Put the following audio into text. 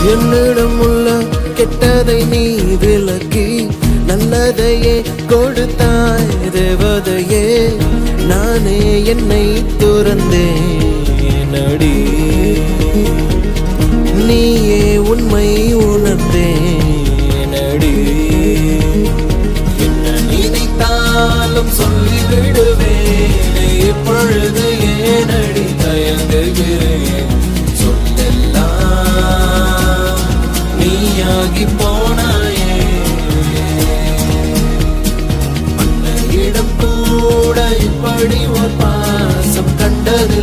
என்னிடம் உள்ள கெட்டதை நீ விலக்கி நல்லதையே கொடுத்தாய் தேவதையே நானே என்னை துறந்தேன் அடி நீயே உண்மை உணர்ந்தேன் அடி என்ன நினைத்தாலும் சொல்லிவிடுவேன் இப்பொழுது ஏனடி தயங்குகிறேன் சொல்லெல்லாம் நீயாகி போனாயே மன்ன இடம் கூட இப்படி ஒரு பாசம் கண்டது